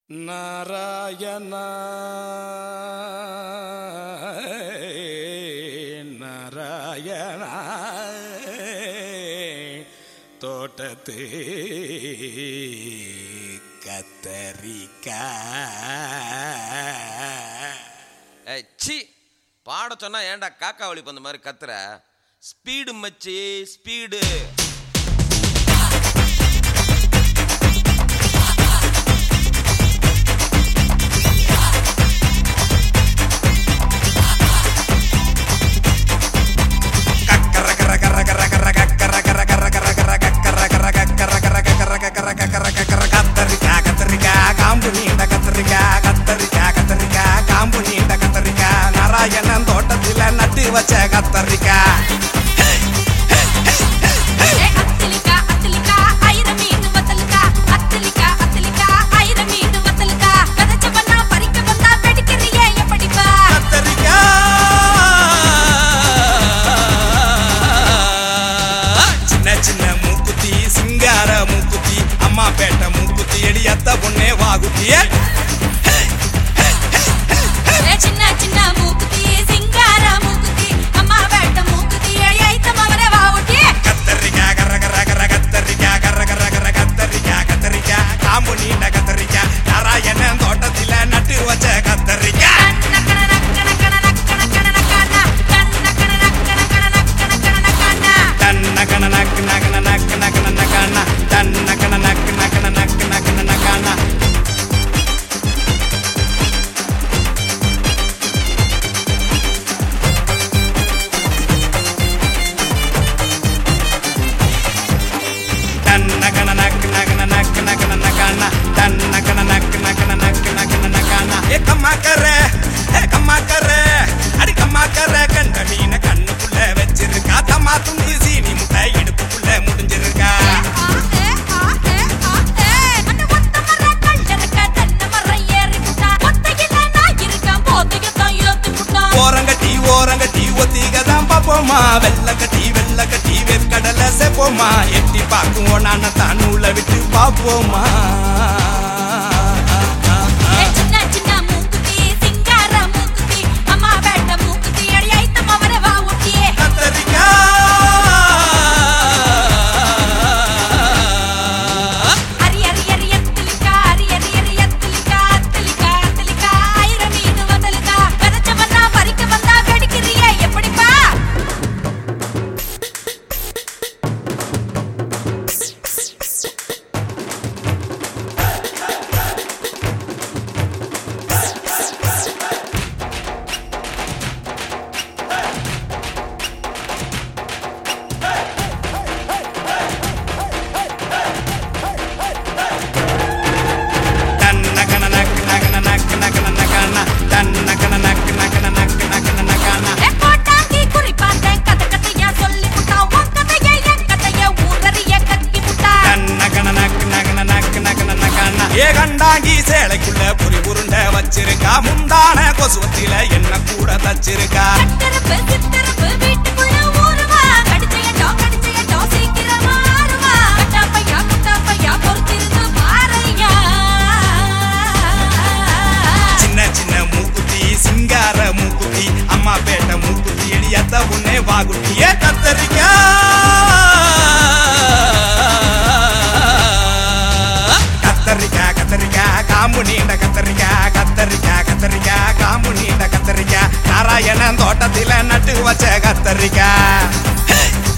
நாராயண நாராயண தோட்டத்து கத்தரிக்கா ஏய் சி பாட சொன்னா ஏன்டா காக்கா வழி பந்த மாதிரி கத்துற ஸ்பீடு மச்சி ஸ்பீடு கத்தரிக்கா கத்தரிக்கா காம்பு நீண்ட கத்தரிக்கா கத்தரிக்கா கத்தரிக்கா காம்பு நீண்ட கத்தரிக்கா நாராயணன் தோட்டத்தில நட்டு வச்ச கத்தரிக்கா ஏ அத்திலிக்கா அத்திலிக்கா ஐர மீன் வத்தலுக்கா அத்திலிக்கா அத்திலிக்கா ஐர மீன் வத்தலுக்கா கதச்ச பண்ணா பறிக்க வந்தா வெடிக்கிறியே எப்படிப்பா கத்தரிக்கா சின்ன சின்ன மூக்குத்தி சிங்கார மூக்குத்தி அம்மா பேட்ட மூக்குத்தி எடி அத்த பொண்ணே வாகுத்தியே ஏ சின்ன சின்ன மூக்குத்தி சிங்கார மூக்குத்தி அம்மா வேட்ட மூக்குத்தி ஐத்த மவரே வாவுட்டி கத்தரிக்கா கர கர கர கத்தரிக்கா கர கர கர கத்தரிக்கா கத்தரிக்கா காம்பு நீண்ட கத்தரிக்கா நாராயணன் தோட்டத்தில நட்டு வச்ச கத்தரிக்கா நக்கன நக்கன கன நக்கன கன நக்கன நக்கன நக்கன கன நக்கன கன நக்கன தன்ன கண நக்கு நகன நக்கு நகன நக்கானா தன்ன கண நக்கு நகன நக்கு நகன நக்கானா தன்ன கண நக்கு நகன நக்கு நகன நக்கானா தன்ன கண நக்கு நகன நக்கு நகன நக்கானா ஏ கம்மா கர ஏ கம்மா கர அடி கம்மா கர கண்ட மீன கண்ணுக்குள்ள வச்சிருக்கா தம்மா துண்டி சீனி முட்டை இடுப்புக்குள்ள முடிஞ்சிருக்கா ஆ ஏ ஆ ஏ ஆ ஏ அந்த ஒத்த மர கல்லறக்க தன்ன மர ஏறி புட்டா ஒத்தையில நான் இருக்கேன் போதைய தான் ஏத்து புட்டா ஓரங்கட்டி ஓரங்கட்டி ஒத்திக தான் பாப்போமா வெள்ள கட்டி வெள்ள கட்டி வெற்கடலை செப்போமா எட்டி பார்க்குவோம் நான தான் நூலை விட்டு பார்ப்போமா ஏ சின்ன சின்ன மூக்குத்தி சிங்கார மூக்குத்தி அம்மா வேட்ட மூக்குத்தி அடி ஐத்த மவரே வாவுட்டியே கத்தரிக்கா அரி அரி அரி அத்திலிக்கா அரி அரி அரி அத்திலிக்கா அத்திலிக்கா அத்திலிக்கா ஐர மீன் வதலுக்கா கதச்ச வந்தா பறிக்க வந்தா வெடிக்கிறியே எப்படிப்பா தன்ன கண நக்கு நகன நக்கு நகன நக்கானா தன்ன கண நக்கு நகன நக்கு நகன நக்கானா ஏ கோட்டாங்கி குறிப்பாந்தேன் கதை கதையா சொல்லி புட்டா உன் கதைய என் கதைய ஊரறிய கத்தி புட்டா தன்ன கண நக்கு நகன நக்கு நகன நக்கானா ஏ கண்டாங்கி சேலைக்குள்ள பொறி உருண்டை வச்சிருக்கா முந்தான கொசுவத்தில என்ன கூட தச்சிருக்கா கட்டரப்பு சித்தரப்பு வீட்டுக்குள்ள ஊருவா கடிச்சையட்டோ கடிச்சையட்டோ சீக்கிரமா ஆறுவா கட்டாப்பையா குட்டாப்பையா பொறுத்திருந்து பாறையா சின்ன சின்ன மூக்குத்தி சிங்கார மூக்குத்தி அம்மா பேட்ட மூக்குத்தி எடியாத்த உன்னே வாகுட்டியே கத்தரிக்கா கத்தரிக்கா கத்தரிக்கா காம்பு நீண்ட கத்தரிக்கா கத்தரிக்கா கத்தரிக்கா காம்பு நீண்ட கத்தரிக்கா நாராயணன் தோட்டத்தில நட்டு வச்ச கத்தரிக்கா